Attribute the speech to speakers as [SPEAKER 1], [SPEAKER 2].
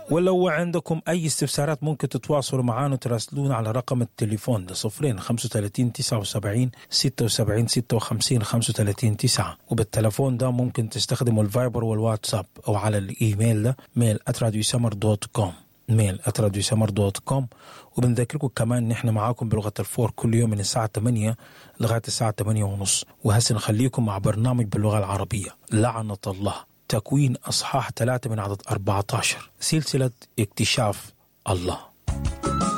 [SPEAKER 1] ولو عندكم أي استفسارات ممكن تتواصلوا معنا وتراسلونا على رقم التليفون ده صفرين 35 79 76 56 35 9 وبالتليفون ده ممكن تستخدموا الفايبر والواتساب أو على الإيميل ده ميل @radiosummer دوت كوم ميل @radiosummer دوت كوم وبنذكركم كمان ان احنا معاكم بلغه الفور كل يوم من الساعه 8 لغايه الساعه 8 ونص وهسه نخليكم مع برنامج باللغه العربيه لعنه الله تكوين اصحاح 3 من عدد 14 سلسله اكتشاف الله